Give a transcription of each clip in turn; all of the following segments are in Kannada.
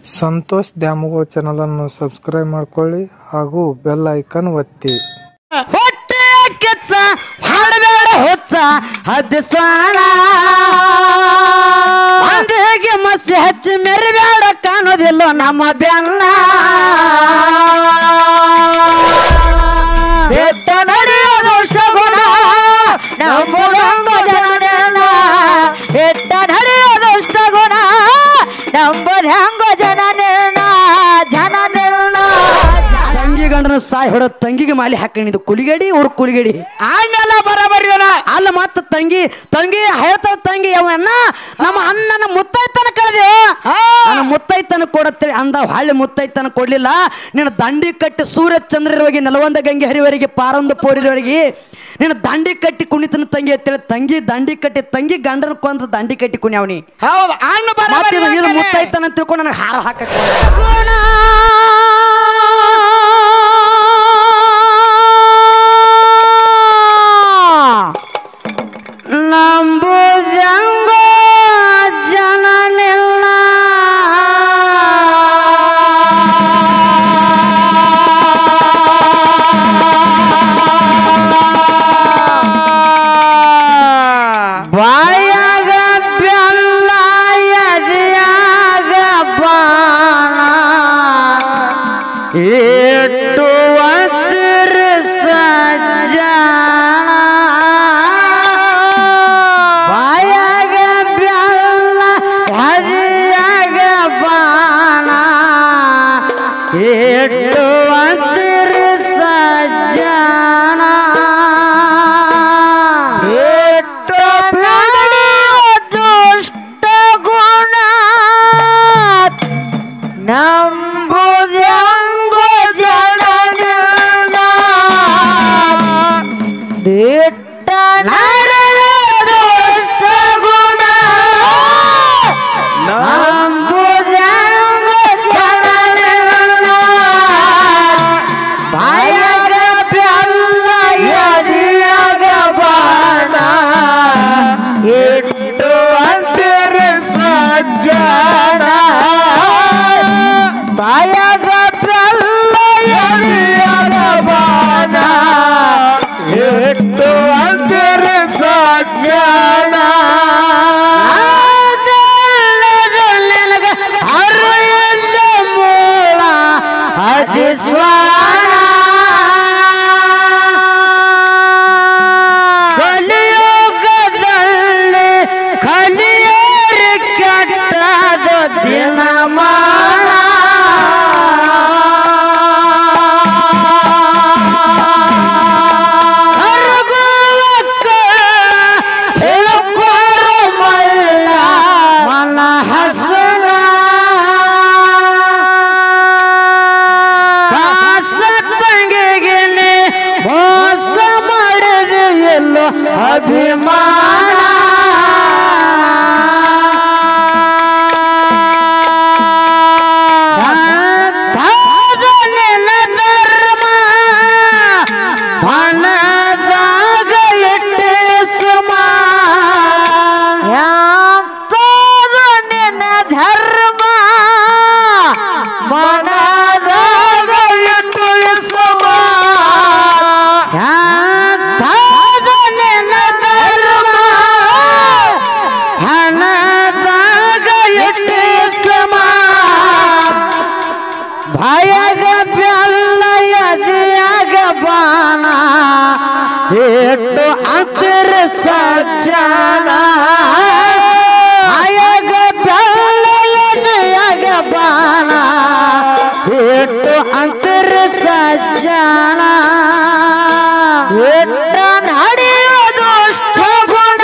ಸಂತೋಷ್ ದ್ಯಾಮವ್ವ ಚಾನಲನ್ನು ಸಬ್ಸ್ಕ್ರೈಬ್ ಮಾಡ್ಕೊಳ್ಳಿ ಹಾಗೂ ಬೆಲ್ ಐಕನ್ ಒತ್ತಿ ಹೊಟ್ಟೆ ಕೆಚ್ಚ ಹಾಡಬೇಡ ಹುಚ್ಚ ಹದ್ದಿಸೋಣ ಅಂದಿಗೆ ಮಸಿ ಹಚ್ಚಿ ಮೆರಿಬೇಡ ಕಾಣೋದಿಲ್ಲ ನಮ್ಮ ಬೆನ್ನ ಬೆಟ್ಟ ನಡೆಯೋದು ಅಷ್ಟ ಗುಣ ನಂಬುದಂಗ ಜನನ ಬೆಟ್ಟ ನಡೆಯೋದು ಅಷ್ಟ ಗುಣ ನಂಬುದಂಗ ಜನನ ಜನನ ತಂಗಿ ಗಂಡನ ಸಾಯ್ ಹೊಡ ತಂಗಿಗೆ ಮಾಲಿ ಹಾಕೊಂಡಿದ್ದು ಕುಲಿಗೇಡಿ ಅವ್ರ ಕುಲಿಗೇಡಿ ಆಮೇಲೆ ಬರಬರಿ ಅಲ್ಲ ಮತ್ತ ತಂಗಿ ತಂಗಿ ಹೇಳ್ತಾವ ತಂಗಿ ಅವನ್ನ ನಮ್ಮ ಅಣ್ಣನ ಮುತ್ತೈತನ ಕಳೆದೆ ನನ್ನ ಮುತ್ತೈತನ ಕೊಡತ್ತೇಳಿ ಅಂದ ಹಳ್ಳಿ ಮುತ್ತೈತನ ಕೊಡ್ಲಿಲ್ಲ ನಿನ್ನ ದಂಡಿ ಕಟ್ಟಿ ಸೂರ್ಯ ಚಂದ್ರರವರೆಗೆ ನೆಲವಂದ ಗಂಗೆ ಹರಿವರೆಗೆ ಪಾರೊಂದು ಪೋರಿರವರೆಗೆ ನಿನ್ನ ದಂಡಿ ಕಟ್ಟಿ ಕುಣಿತನ ತಂಗಿ ಅಂತೇಳಿ ತಂಗಿ ದಂಡಿ ಕಟ್ಟಿ ತಂಗಿ ಗಂಡನ ಕೊಂದ ದಂಡಿ ಕಟ್ಟಿ ಕುಣಿಯವನಿ ಹೌದು ಅಣ್ಣ ಮತ್ತೆ ಇದು- ಇದು ಬರ ಮುತ್ತೈತನ ಅಂತ ತಿಳ್ಕೊಂಡು ನನಗೆ ಹಾರ ಹಾಕಕ್ಕೆ ನಂಬುದಂಗ ಜನನಿಲ್ಲ ಬಾಯಾಗ ಬೆಲ್ಲ ಎದೆಯಾಗ ಬಾಣ ಇಟ್ಟು ಒತ್ತಿರಿ ಸಜ್ಜನ ಬಾಯಾಗ ಬೆಲ್ಲ ಎದೆಯಾಗ ಬಾಣ ಇಟ್ಟು ಒತ್ತಿರಿ ಸಜ್ಜನ ಇಟ್ಟು ದುಷ್ಟ ಗುಣ ನಂಬುದಂಗು ಜನನಿಲ್ಲ ದಿಟ್ಟ ದುಷ್ಟ ಗುಣ ನಂಬುದಂಗು ಜನನಿಲ್ಲ ಬಾಯಾಗ ಬೆಲ್ಲ ಎದೆಯಾಗ ಬಾಣ ಇಟ್ಟು ಅಂತಿರಿ ಸಜ್ಜನ ಬಾಯಾಗ ಬೆಲ್ಲ ಎದೆಯಾಗ ಬಾಣ ಇಟ್ಟು ಅಂತಿರಿ ಸಜ್ಜನ ನನಗ ಅರಿಯಿಂದ ಮೂಲ ಅತಿಸ್ವಾನ ಕಲಿಯುಗದಲ್ಲಿ ಕಲಿಯರಿ ಕೆಟ್ಟದ ದಿನಮಾನ ಅರಗುವ ಕಳ್ಳ, ತಿಳ್ಕೊರು ಮಲ್ಲ, ಮನ ಹಸುನ. ಕಾಸ ತಂಗಿಗೆ ಮೋಸ ಮಾಡಿದೆ ಎಲ್ಲೋ ಅಭಿಮಾನ ತಾದ ನಿನ್ನ ಧರ್ಮ ಮನದಾಗ ಇಟ್ಟೆ ಸುಮ ಯಾತಾದ ನಿನ್ನ ಧರ್ಮ ಮನದಾಗ ಇಟ್ಟೆ ಸುಮ ಯಾತಾದ ನಿನ್ನ ಧರ್ಮ ಹಣದಾಗ ಇಟ್ಟೆ ಸಮ ಭಯಗ ಬೆಲ್ಲ ಎದೆಯಾಗ ಬಾಣ ಇಟ್ಟು ಅಂತರ ಸಜ್ಜನ ಭಯಗ ಬೆಲ್ಲ ಎದೆಯಾಗ ಬಾಣ ಇಟ್ಟು ಅಂತರ ಸಜ್ಜನ ಇಟ್ಟ ನಡೆಯೋದು ಅಷ್ಟ ಗುಣ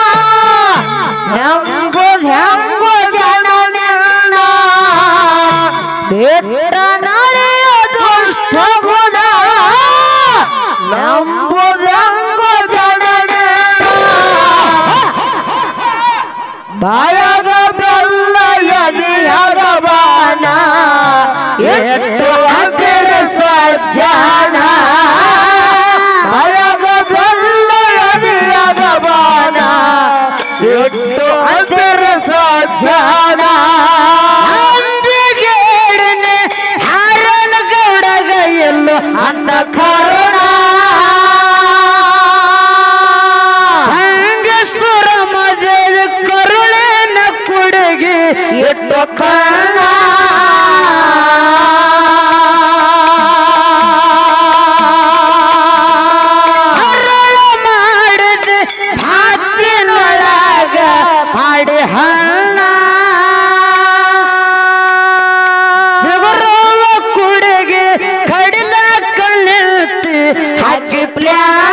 ಎಂಬುದು ಹೆಂಬು ಜನನಿಲ್ಲ ಬೆಟ್ಟ ನಡೆಯೋದು ಅಷ್ಟ ಗುಣ ನಂಬುದಂಗು ಜನನಿಲ್ಲ ಬಾಯಾಗ ಬೆಲ್ಲ ಎದೆಯಾಗ ಬಾಣ ಎಷ್ಟು ಅಂತರ ಸಜ್ಜನ ಬಾಯಾಗ ಬೆಲ್ಲ ಎದೆಯಾಗ ಬಾಣ ಎಷ್ಟು ಅಂತರ ಸಜ್ಜನ ಅಂದಿಗೆ ಕಣ್ಣ ಅರಳು ಮಾಡಿದ ಹಾಕಿನೊಳಗ ಮಾಡಿ ಹಣ್ಣ ಚಿಗುರುವ ಕುಡಿಗೆ ಕಡಿಲ ಕಣ್ಣಿರ್ತಿ ಹಾಕಿ ಪ್ಲಾನ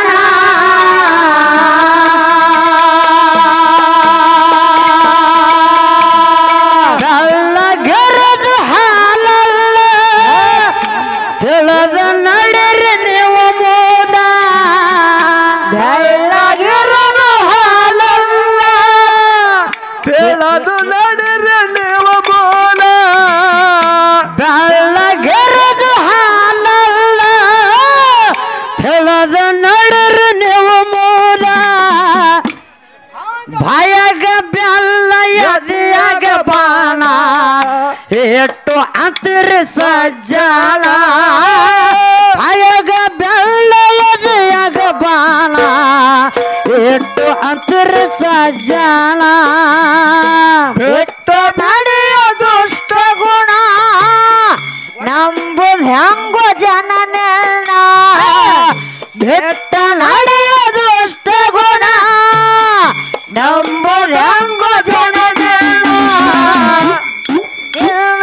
ಬೆಳ್ಳಗೆರೆದು ಹಾಲಲ್ಲ ತಿಳಿದ ನಡೆರಿ ನೀವು ಮೂಲ ಬೆಳ್ಳಗೆರೆದು ಹಾಲಲ್ಲ ಹೇಳದು ನಡಿರೆ ನೀವು ಬೋಲ ಬೆಳ್ಳಗೆರೆದು ಹಾಲಲ್ಲ ತಿಳಿದ ನಡೆರಿ ನೀವು ಮೂಲ ಭಯಗ ಬೆಲ್ಲ ಎದೆಯಾಗ ಬಾಣ ಎಷ್ಟು ಅಂತಿರ ಸಜ್ಜಾಳ ಭಯಗ ಬೆಲ್ಲ ಎದೆಯಾಗ ಬಾಣ ಎಷ್ಟು ಅಂತಿರ ಸಜ್ಜಾಳ ಬಿಟ್ಟು ನಡೆಯೋ ದುಷ್ಟ ಗುಣ ನಂಬುದು ಹೆಂಗೋ ಜನನೆಲ್ಲ ಬಿಟ್ಟ ನಡೆಯೋ ದುಷ್ಟ ಗುಣ ನಂಬುದು ಹೆಂಗೋ ಜನನೆಲ್ಲ ಇಲ್ಲ.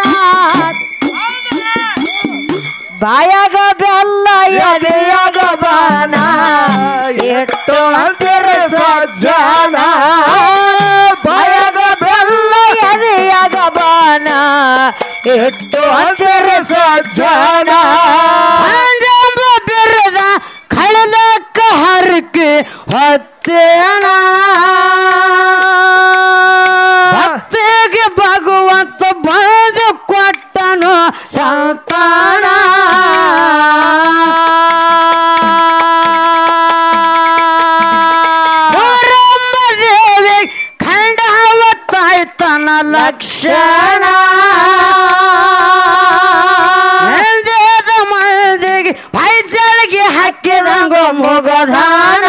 ಬಾಯಾಗ ಬೆಲ್ಲ ಎದೆಯಾಗ ಬಾನ ಎಷ್ಟು ಅಂತಿರ ಸಜ್ಜಾನ ಬಾಯಾಗ ಬೆಲ್ಲ ಎದೆಯಾಗ ಬಾನ ಎಷ್ಟು ಅಂತಿರ ಸಜ್ಜಾನ ಅಂಜಂಬ ಬಿರದ ಕಳಲಕ್ಕ ಹರಕೆ ಹೊತ್ತೇಣ ಭಕ್ತಿಗೆ ಭಗವಂತ ಬರೆದು ಕೊಟ್ಟನು ಸಂತಾನ ಸೂರಮ್ಮ ದೇವಿ ಖಂಡಾವತ್ತಾಯ್ತನ ಲಕ್ಷಣ ಎಂದೇದ ಮಂದಿಗೆ ಪೈಜಲ್ಗೆ ಹಾಕಿದಂಗ ಮುಗಧಾನ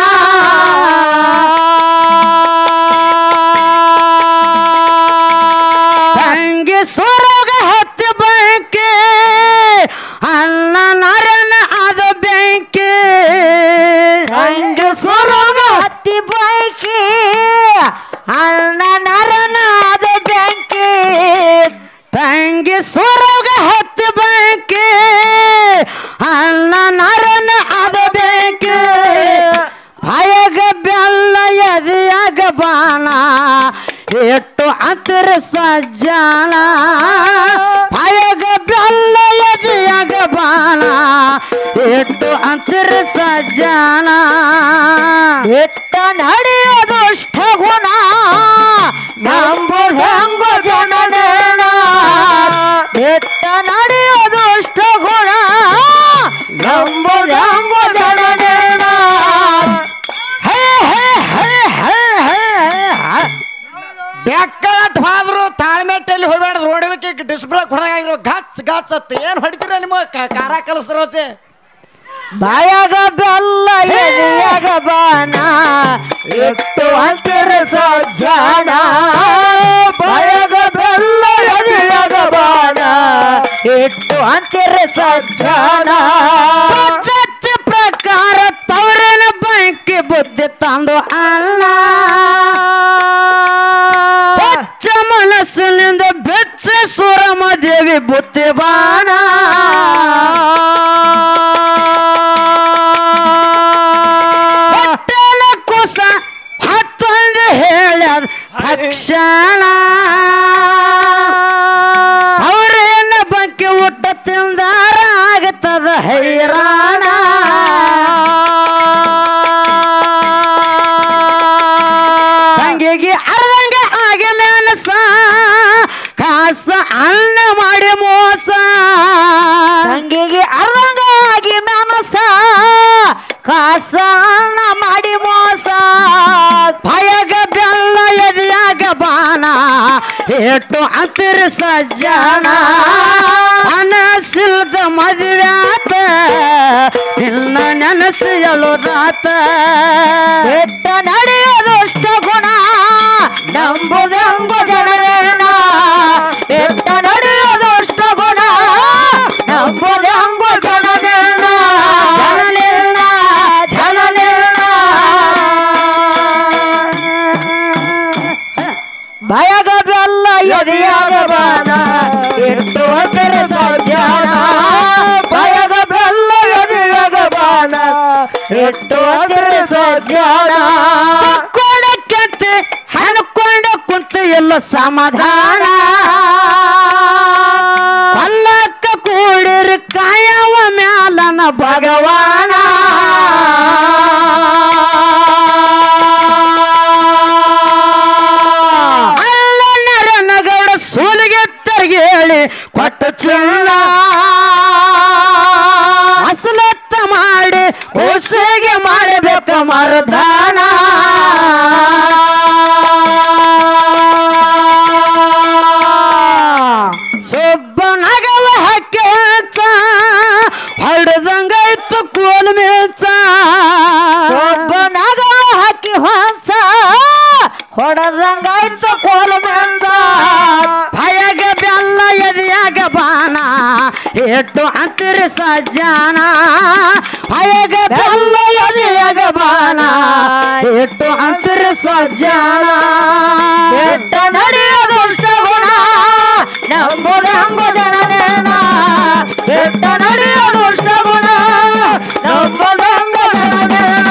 ತಂಗಿ ಸೊರಗ ಹತ್ತಿ ಬೆಂಕಿ ಅನ್ನ ನರನ ಅದ ಬೆಂಕಿ ತಂಗಿ ಸೊರಗ ಹತ್ತಿ ಬೆಂಕಿ ಅನ್ನ ನರನ ಅದ ಬೆಂಕಿ ತಂಗಿ ಸೊರಗ ಹತ್ತಿ ಬೆಂಕಿ ಅನ್ನ ನರನ ಅದ ಬೆಂಕಿ ಭಯಗ ಬೆಲ್ಲ ಎದೆಯಾಗ ಬಾಣ ಎಷ್ಟು ಅಂತರ ಸಜ್ಜಾನ ಭಯಗ ಬೆಲ್ಲ ಎದೆಯಾಗ ಬಾಣ ಎಷ್ಟು ಅಂತರ ಸಜ್ಜಾನ ಎಟ್ಟ ನಡೆಯೋ ದುಷ್ಟ ಗುಣ ನಂಬು ಹೆಂಗೋ ಜನನೇನ ಎಟ್ಟ ನಡೆಯೋ ದುಷ್ಟ ಗುಣ ನಂಬು ಹೆಂಗೋ ಜನನೇನ ಹೇ ಹೇ ಹೇ ಹೇ ಹೇ ಹೇ ಬೆಕ್ಕಳಟ್ ಹೋದ್ರು ತಾಳ್ಮೆಟ್ಟಲ್ಲಿ ಹೋಗ್ಬೇಡ ರೋಡ್ಬೇಕೆ ಡಿಸ್ಪ್ಲೇ ಹೊಡೆದಾಗಿರೋ ಗಚ್ ಗಚ್ ಅತ್ತ ಏನ್ ಹೊಡಿತೀರ ನಿಮ್ಮ ಕ- ಕಾರ ಕಲಿಸ್ತಾರತ್ತೆ ಬಾಯಾಗ ಬೆಲ್ಲ ಎದೆಯಾಗ ಬಾನ ಎಷ್ಟು ಅಂತರ ಸಜ್ಜಾನ ಬಾಯಾಗ ಬೆಲ್ಲ ಎದೆಯಾಗ ಬಾನ ಎಷ್ಟು ಅಂತರ ಸಜ್ಜಾನ ಪದ್ಧತಿ ಪ್ರಕಾರ ತವರಿನ ಬ್ಯಾಂಕಿ ಬುದ್ಧಿ ತಂದು ಅಲ್ಲ ಸ್ವಚ್ಛ ಮನಸ್ಸಿನಿಂದ ಬೆಚ್ಚ ಸುರಮದೇವಿ ಬುದ್ಧಿ ಬಾಣ ಹೊಟ್ಟೆನ ಕುಸ ಹತ್ತೊಂದು ಹೇಳ್ಯದ ತಕ್ಷಣ ಅವರೇನ ಬಗ್ಗೆ ಊಟ ತಿಂದಾರ ಆಗತ್ತದ ಹೈರಾಣ ತಂಗಿಗೆ ಅರ್ಧಂಗೆ ಆಗಿ ಮೆಣಸ ಕಾಸ ಅನ್ನ ಮಾಡಿ ಮೋಸ ತಂಗಿಗೆ ಅರ್ಧಂಗ ಆಗಿ ಮೆಣಸ ಕಾಸ ಅನ್ನ ಮಾಡಿ ಮೋಸ ಭಯಗ ಬೆಲ್ಲ ಎದೆಯಾಗ ಬಾನ ಎಷ್ಟು ಅಂತಿರ ಸಜ್ಜನ ಅನಸಿಲ್ದ ಮದುವೆ ಆತ ನಿನ್ನ ನೆನಸು ಎಳುದಾತ ಎಟ್ಟ ನಡೆಯೋದಷ್ಟ ಗುಣ ನಂಬುದಂಬು ಜನರೇನ ಎಟ್ಟ ಇಟ್ಟು ಹೋದರೆ ಸಜ್ಜನ ಕೊಡಕ್ಕೆ ಹಣ್ಕೊಂಡು ಕುಂತ ಎಲ್ಲ ಸಮಾಧಾನ ಅಲ್ಲಕ್ಕ ಕೂಡಿರಿ ಕಾಯವ ಮ್ಯಾಲನ ಭಗವಾನ ಅಲ್ಲ ನರನಗೌಡ ಸೂಲಿಗೆ ತರಗೇಳಿ ಕೊಟ್ಟು ಚಿನ್ನ ಅಸಲತ್ತ ಮಾಡಿ ಕೋಸಿಗೆ ಮಾಡಬೇಕ ಮರದಾನ ಸೊಬ್ಬನಗವ ಹಕ್ಕಿ ಹಚ್ಚ ಹೊಡೆದಂಗಾಯ್ತು ಕೋಲ್ ಮೇಚ ಸೊಬ್ಬನಗವ ಹಕ್ಕಿ ಹೊಂಚ ಹೊಡೆದಂಗಾಯ್ತು ಕೋಲ್ ಮೇಂದ ಭಯಗ ಬೆಲ್ಲ ಎದೆಯಾಗ ಬಾನ ಎಟ್ಟು ಅಂತಿರಿ ಸಜ್ಜಾನ ಭಯಗ ಬೆಲ್ಲ ಎದೆಯಾಗ ಬಾನ ಎಟ್ಟು ಅಂತಿರಿ ಸಜ್ಜಾನ ಎಟ್ಟ ನಡೆಯೋದು ಗುಣ ನಂಬುದು ಹಂಗು ಜನನೇನ ಎಟ್ಟ ನಡೆಯೋದು ಗುಣ ನಂಬುದು ಹಂಗು ಜನನೇನ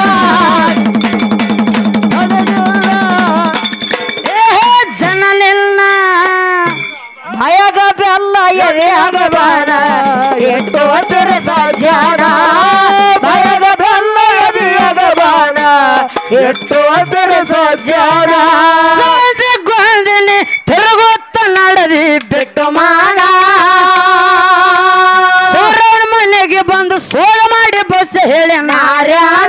ಜನನಿಲ್ಲ ಭಯಗ ಬೆಲ್ಲ ಎದೆಯಾಗ ಬಾನ ಎಟ್ಟು ಹತ್ತಿರ ಸಜ್ಜಾನ ಭಯಗ ಬೆಲ್ಲ ಎದೆಯಾಗ ಬಾನ ಎಟ್ಟು ಹತ್ತಿರ ಸಜ್ಜಾನ ಗೊಂದಲಿ ತಿರುಗುತ್ತ ನಡದಿ ಬಿಟ್ಟು ಮಾನ ಸೂರ್ಯನ ಮನೆಗೆ ಬಂದು ಸೋಳ ಮಾಡಿ ಬಸ್ ಹೇಳಿ ನಾರಾಯಣ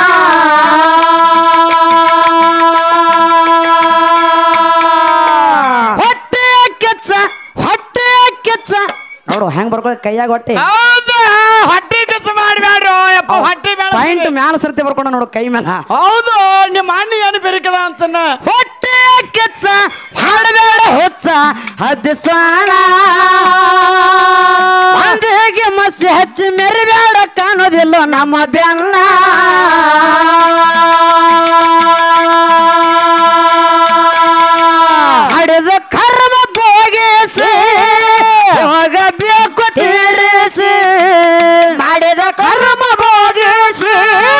ಹೊಟ್ಟೆ ಕೆಚ್ಚ ಹೊಟ್ಟೆ ಕೆಚ್ಚ ನೋಡು ಹೆಂಗ್ ಬರ್ಕೊಳ್ಳಿ ಕೈಯಾಗ ಹೊಟ್ಟೆ ಹೌದು ಹೊಟ್ಟೆ ಕೆಲಸ ಮಾಡಬೇಡ್ರು ಯಪ್ಪ ಹೊಟ್ಟೆ ಪಾಯಿಂಟ್ ಬೇಡ ಮ್ಯಾಲ ಸರ್ತಿ ಬರ್ಕೊಂಡ ನೋಡು ಕೈ ಮೇಲೆ ಹೌದು ನಿಮ್ಮ ಅಣ್ಣ ಏನು ಬೆರಕದ ಅಂತನ ಹೊಟ್ಟೆ ಕೆಚ್ಚ ಹಾಡಬೇಡ ಹುಚ್ಚ ಹದ್ದಿಸ್ವಾಣ ಅಂದಿಗೆ ಮಸಿ ಹಚ್ಚಿ ಮೆರಿಬೇಡ ಕಾಣೋದಿಲ್ಲ ನಮ್ಮ ಬೆನ್ನ ಹಡಿದ ಕರ್ಮ ಭೋಗಿಸಿ ಹೋಗಬೇಕು ತೀರಿಸಿ ಮಾಡಿದ ಕರ್ಮ ಭೋಗಿಸಿ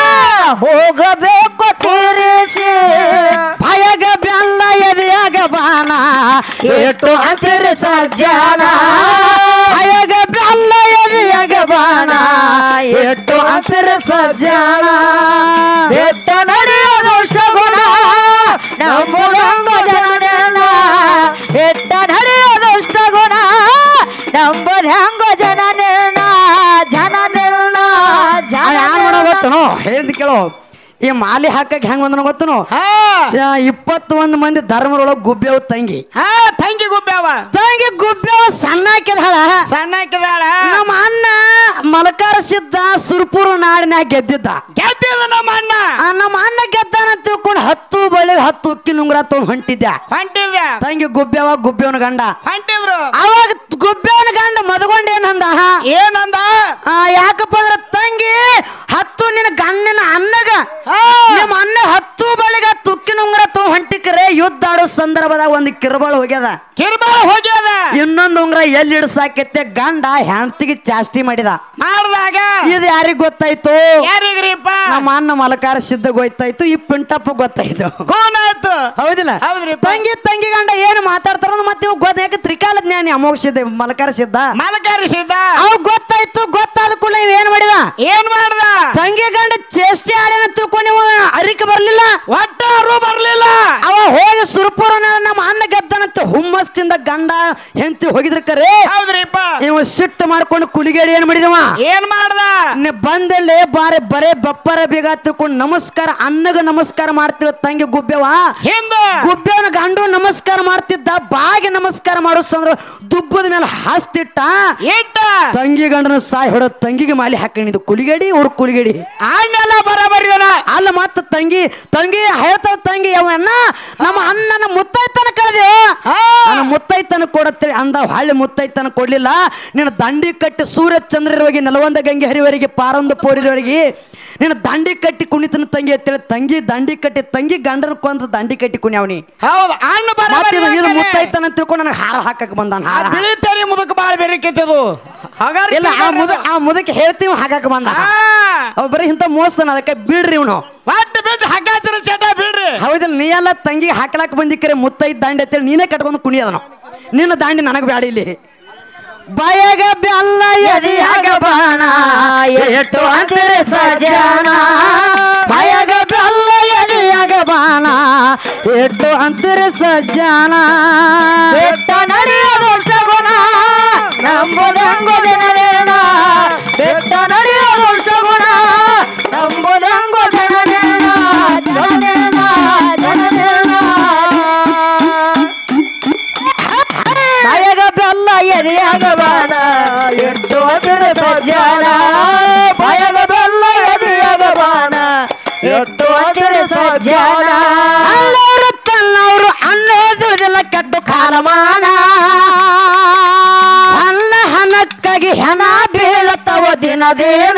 ಹೋಗಬೇಕು ತೀರಿಸಿ ಭಯಗ ಬೆಲ್ಲ ಎದೆಯಾಗ ಬಾನ ಏಟು ಅಂತಿರಿ ಸಜ್ಜಾನ ಭಯಗ ಬೆಲ್ಲ ಎದೆಯಾಗ ಬಾನ ಏಟು ಅಂತಿರಿ ಸಜ್ಜಾನ ಬೆಟ್ಟ ನಡೆಯೋದಷ್ಟ ಗುಣ ನಂಬುದಂಬ ಜನನೇನ ಬೆಟ್ಟ ನಡೆಯೋದಷ್ಟ ಗುಣ ನಂಬುದ ಹೆಂಗ ಜನನೇನ ಜನನೇನ ಜನ ಗೊತ್ತನು ಹೇಳಿದ್ ಕೇಳು ಈ ಮಾಲಿ ಹಾಕಕ್ ಹೆಂಗ್ ಬಂದನ ಗೊತ್ತನು ಹಾ ಇಪ್ಪತ್ತೊಂದು ಮಂದಿ ಧರ್ಮರೊಳಗ ಗುಬ್ಬೇವ್ ತಂಗಿ ಹಾ ತಂಗಿ ಗುಬ್ಬ್ಯಾವ ತಂಗಿ ಗುಬ್ಬೇವ್ ಸಣ್ಣ ಹಾಕಿದಾಳ ಸಣ್ಣ ಹಾಕಿದಾಳ ನಮ್ಮ ಅಣ್ಣ ಮಲಕಾರ ಸಿದ್ಧ ಸುರ್ಪುರ ನಾಡಿನ್ಯಾಗ ಗೆದ್ದಿದ್ದ ಗೆದ್ದಿದ ನಮ್ಮ ಅಣ್ಣ ಆ ನಮ್ಮ ಅಣ್ಣ ಗೆದ್ದಾನ ತಿಳ್ಕೊಂಡು ಹತ್ತು ಬಳಿ ಹತ್ತು ಉಕ್ಕಿ ನುಂಗ್ರ ತಗೊಂಡ್ ಹೊಂಟಿದ್ದ ಹೊಂಟಿದ್ಯ ತಂಗಿ ಗುಬ್ಬೇವ ಗುಬ್ಬೇವನ ಗಂಡ ಹೊಂಟಿದ್ರು ಅವಾಗ ಗುಬ್ಬೇವನ ಗಂಡ ಮದಗೊಂಡ ಏನಂದ ಏನಂದ ಆ, ಯಾಕಪ್ಪ ಅಂದ್ರ ತಂಗಿ ಹತ್ತು ನಿನ್ನ ಗಂಡನ ಅನ್ನಗ ಹಾ. ನಿಮ್ಮ ಅನ್ನ ಹತ್ತು ಬಳಿಗ ತುಕ್ಕಿನ ಉಂಗ್ರ ತೋ ಹೊಂಟಿಕ್ರೆ ಯುದ್ಧ ಆಡೋ ಸಂದರ್ಭದಾಗ ಒಂದು ಕಿರ್ಬಾಳ ಹೋಗ್ಯದ ಕಿರ್ಬಾಳ ಹೋಗ್ಯದ ಇನ್ನೊಂದು ಉಂಗ್ರ ಎಲ್ಲಿ ಇಡ್ಸಾಕೈತೆ ಗಂಡ ಹೆಂಡತಿಗೆ ಚಾಸ್ತಿ ಮಾಡಿದ ಮಾಡ್ದಾಗ ಇದು ಯಾರಿಗ್ ಗೊತ್ತಾಯ್ತು ಯಾರಿಗ್ರಿಪ್ಪ ನಮ್ಮ ಅನ್ನ ಮಲಕಾರ ಸಿದ್ಧ ಗೊತ್ತಾಯ್ತು ಈ ಪಿಂಟಪ್ಪ ಗೊತ್ತಾಯ್ತು ಕೋನ್ ಆಯ್ತು ಹೌದಿಲ್ಲ ಹೌದ್ರಿಪ್ಪ. ತಂಗಿ ತಂಗಿ ಗಂಡ ಏನು ಮಾತಾಡ್ತಾರ ಮತ್ತೆ ಇವ್ ಗೊತ್ತ ಯಾಕೆ ತ್ರಿಕಾಲ ಜ್ಞಾನಿ ಅಮೋಘ ಸಿದ್ಧ ಮಲಕಾರ ಸಿದ್ಧ ಮಲಕರಿಸಿದ್ದ ಅವ್ ಗೊತ್ತಾಯ್ತು ಗೊತ್ತಾದ ಕೂಡ ಇವ್ ಏನ್ ಮಾಡಿದ ಏನ್ ಮಾಡ್ದ ತಂಗಿ ಗಂಡ ಚೇಷ್ಟೆ ಆಡ್ಯಾನ ತಿಳ್ಕೊಂಡು ಇವ ಅರಿಕೆ ಬರ್ಲಿಲ್ಲ ಒಟ್ಟಾರು ಬರ್ಲಿಲ್ಲ ಅವ ಹೋಗಿ ಸುರ್ಪುರ ನಮ್ಮ ಅನ್ನ ಗೆದ್ದನಂತ ಹುಮ್ಮಸ್ತಿಂದ ಗಂಡ ಹೆಂಡತಿ ಹೋಗಿದ್ರ ಕರೆ ಹೌದ್ರಿಪ್ಪ ಇವ ಸಿಟ್ಟು ಮಾಡ್ಕೊಂಡು ಕುಲಿಗೇಡಿ ಏನ್ ಮಾಡಿದವ ಏನ್ ಮಾಡ್ದ ನೀ ಬಂದಲ್ಲೇ ಬಾರೆ ಬರೇ ಬಪ್ಪರ ಬೇಗ ತಿಳ್ಕೊಂಡು ನಮಸ್ಕಾರ ಅನ್ನಗ ನಮಸ್ಕಾರ ಮಾಡ್ತಿರೋ ತಂಗಿ ಗುಬ್ಬೆವ ಹಿಂದ ಗುಬ್ಬೆವನ ಗಂಡು ನಮಸ್ಕಾರ ಮಾಡ್ತಿದ್ದ ಬಾಗಿ ನಮಸ್ಕಾರ ಮಾಡೋ ಸಂದ್ರ ದುಬ್ಬದ ಮೇಲೆ ಹಾಸ್ತಿಟ್ಟ ಇಟ್ಟ ತಂಗಿ ಗಂಡನ ಸಾಯ್ ಹೊಡ ತಂಗಿಗೆ ಮಾಲಿ ಹಾಕೊಂಡಿದ್ದು ಕುಲಿಗೇಡಿ ಅವ್ರ ಕುಲಿಗೇಡಿ ಆಮೇಲೆ ಬರಬರಿದನ ಅಲ್ಲ ಮತ್ತ ತಂಗಿ ತಂಗಿ ಹೇಳ್ತಾವ ತಂಗಿ ಅವನ್ನ ನಮ್ಮ ಅಣ್ಣನ ಮುತ್ತೈತನ ಕಳೆದೆ ನನ್ನ ಮುತ್ತೈತನ ಕೊಡತ್ತೇಳಿ ಅಂದ ಹಳ್ಳಿ ಮುತ್ತೈತನ ಕೊಡ್ಲಿಲ್ಲ ನಿನ್ನ ದಂಡಿ ಕಟ್ಟಿ ಸೂರ್ಯ ಚಂದ್ರರವರೆಗೆ ನೆಲವಂದ ಗಂಗೆ ಹರಿವರೆಗೆ ಪಾರೊಂದ ಪೋರಿರವರೆಗೆ ನಿನ್ನ ದಂಡಿ ಕಟ್ಟಿ ಕುಣಿತನ ತಂಗಿ ಅಂತೇಳಿ ತಂಗಿ ದಂಡಿ ಕಟ್ಟಿ ತಂಗಿ ಗಂಡನ ಕೊಂತ ದಂಡಿ ಕಟ್ಟಿ ಕುಣಿಯವನಿ ಹೌದು ಅಣ್ಣ ಮತ್ತೆ ಇದು- ಇದು ಬರಬರಿ ಮುತ್ತೈತನ ತಿಳ್ಕೊಂಡು ನನಗೆ ಹಾರ ಹಾಕಕ್ ಬಂದಾನ ಹಾರ ಬಿಳಿ ತೆರಿ ಮುದಕ್ ಬಾಳ ಬೆರಿಕೈತದು ಹಾಗಾದ್ರೆ ಇಲ್ಲ ಆ ಮುದ ಆ ಮುದಕ್ಕೆ ಹೇಳ್ತೀವಿ ಹಾಕಕ್ ಬಂದ ಆ, ಅವ್ ಬರೀ ಇಂಥ ಮೋಸ್ತನ ಅದಕ್ಕೆ ಬಿಡ್ರಿ ಇವನು ಒಟ್ಟು ಬಿದ್ದು ಹಗ್ಗ ಹಚ್ಚಿರ ಚಟ ಬಿಡ್ರಿ ಹೌದಿಲ್ಲ ನೀ ಎಲ್ಲ ತಂಗಿ ಹಾಕ್ಲಾಕ್ ಬಂದಿಕ್ಕರೆ ಮುತ್ತೈದ್ ದಾಂಡಿ ಅಂತೇಳಿ ನೀನೇ ಕಟ್ಕೊಂಡು ಕುಣಿಯೋದನು ನಿನ್ನ ದಾಂಡಿ ನನಗೆ ಬ್ಯಾಡ ಇಲ್ಲಿ ಬಾಯಾಗ ಬೆಲ್ಲ ಎದಿಯಾಗ ಬಾಣ ಎಷ್ಟು ಅಂತಾರೆ ಸಜಾನ ಬಾಯಾಗ ಬೆಲ್ಲ ಎದಿಯಾಗ ಬಾಣ ಎಷ್ಟು ಅಂತಾರೆ ಸಜ್ಜಾನ ಬೆಟ್ಟ ನಡೆಯೋದಷ್ಟ ಗುಣ ನಂಬುದಂಗು ಜನನೇನ ಬೆಟ್ಟ ನಡೆಯೋದಷ್ಟ ಗುಣ ನಂಬುದಂಗು ಜನನೇನ ಜನನೇನ ಜನನೇನ ಬಾಯಾಗ ಬೆಲ್ಲ ಎದೆಯಾಗ ಬಾಣ ಎಷ್ಟು ಅದರ ಸಜ್ಜಾನ ಬಾಯಾಗ ಬೆಲ್ಲ ಎದೆಯಾಗ ಬಾಣ ಎಷ್ಟು ಅದರ ಸಜ್ಜಾನ ಅಲ್ಲವರು ತನ್ನವರು ಅನ್ನೇ ದುಡಿದಿಲ್ಲ ಕೆಟ್ಟು ಕಾಲಮಾನ ಅನ್ನ ಹಣಕ್ಕಾಗಿ ಹೆಣ ಬೀಳತ್ತವ ದಿನ ದಿನ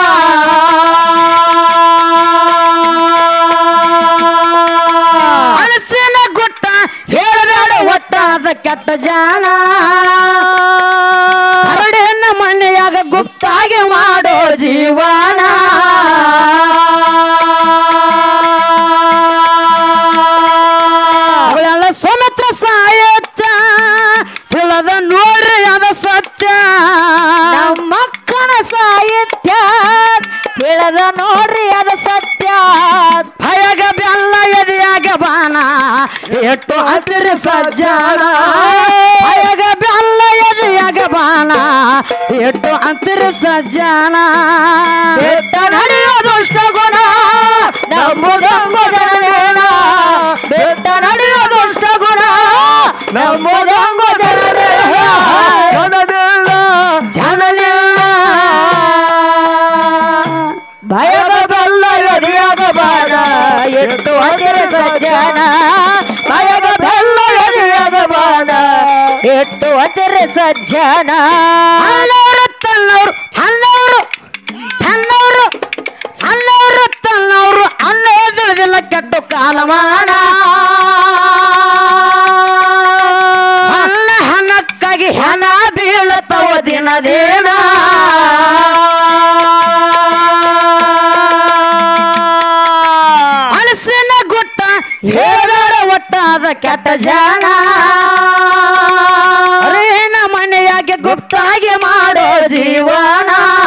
ಮನಸ್ಸಿನ ಗುಟ್ಟ ಹೇಳಬೇಡ ಒಟ್ಟಾದ ಕೆಟ್ಟ ಜಾಣ ಹರಡಿನ ಮನೆಯಾಗ ಗುಪ್ತಾಗಿ ಮಾಡೋ ಜೀವನ ಅವಳೆಲ್ಲ ಸುಮಿತ್ರ ಸಾಯತ್ತ ತಿಳದ ನೋಡ್ರಿ ಅದ ಸತ್ಯ ನಮ್ಮಕ್ಕನ ಸಾಹಿತ್ಯ ತಿಳಿದ ನೋಡ್ರಿ ಅದು ಸತ್ಯ ಭಯಗ ಬೆಲ್ಲ ಎದೆಯಾಗ ಬಾಣ ಎಷ್ಟು ಹತ್ತಿರ ಸಜ್ಜಾಣ ಭಯಗ ಬೆಲ್ಲ ಎದೆಯಾಗ ಬಾಣ ಎಷ್ಟು ಹತ್ತಿರ ಸಜ್ಜಾಣ ಬೆಟ್ಟ ನಡೆಯೋದುಷ್ಟ ಗುಣ ನಂಬುದಂಗು ಜನನೇನ ಬೆಟ್ಟ ನಡೆಯೋದುಷ್ಟ ಗುಣ ನಂಬುದಂಗು ಜನನೇನ ಜನನಿಲ್ಲ ಜನನಿಲ್ಲ ಭಯದ ಬೆಲ್ಲ ಎದೆಯಾಗ ಬಾಣ ಎಷ್ಟು ಹತ್ತಿರ ಸಜ್ಜನ ಭಯದ ಬೆಲ್ಲ ಎದೆಯಾಗ ಬಾಣ ಎಷ್ಟು ಹತ್ತಿರ ಸಜ್ಜನ ಹನ್ನವರು ತನ್ನವರು ಹನ್ನವರು ತನ್ನವರು ಹನ್ನವರು ತನ್ನವರು ಅನ್ನೋ ತಿಳಿದಿಲ್ಲ ಕೆಟ್ಟು ಕಾಲಮಾನ ಹನ್ನ ಹಣಕ್ಕಾಗಿ ಹೆಣ ಬೀಳತ್ತವ ದಿನ ದಿನ ಮನಸ್ಸಿನ ಗುಟ್ಟ ಹೇಳಬೇಡ ಒಟ್ಟಾದ ಕೆಟ್ಟ ಜಾಣ ಅರೇನ ಮನೆಯಾಗೆ ಗುಪ್ತಾಗಿ ಮಾಡೋ ಜೀವನ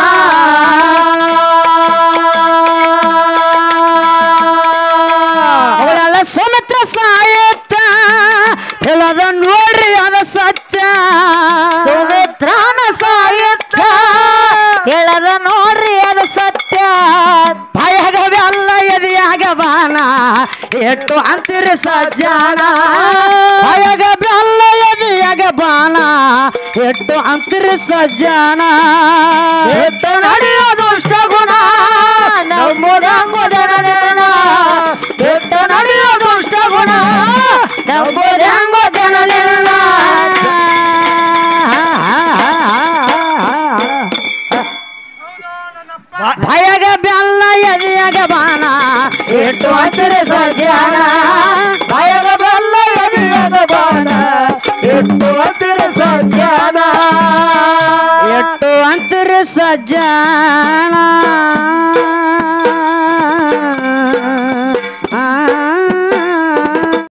ಅವಳೆಲ್ಲ ಸುಮಿತ್ರ ಸಾಯತ್ತ ಹೇಳದ ನೋಡ್ರಿ ಅದ ಸತ್ಯ ಸುಮಿತ್ರಾನ ಸಾಯುತ್ತ ಹೇಳದ ನೋಡ್ರಿ ಅದು ಸತ್ಯ ಭಯಗ ಬೆಲ್ಲ ಎದೆಯಾಗ ಬಾನ ಎಷ್ಟು ಅಂತಿರಿ ಸಜ್ಜಾನ ಭಯಗ ಬೆಲ್ಲ ಎದೆಯಾಗ ಬಾನ ಎಷ್ಟು ಅಂತಿರಿ ಸಜ್ಜಾನ ಎಷ್ಟು ನಡೆಯೋದುಷ್ಟ ಗುಣ ನಂಬುದಂಗು ಜನನೇನ ಎಷ್ಟು ನಡೆಯೋದುಷ್ಟ ಗುಣ ನಂಬುದಂಗು ಜನನೇನ ಭಯಗ ಬೆಲ್ಲ ಎದೆಯಾಗ ಬಾನ ಎಷ್ಟು ಅಂತಿರಿ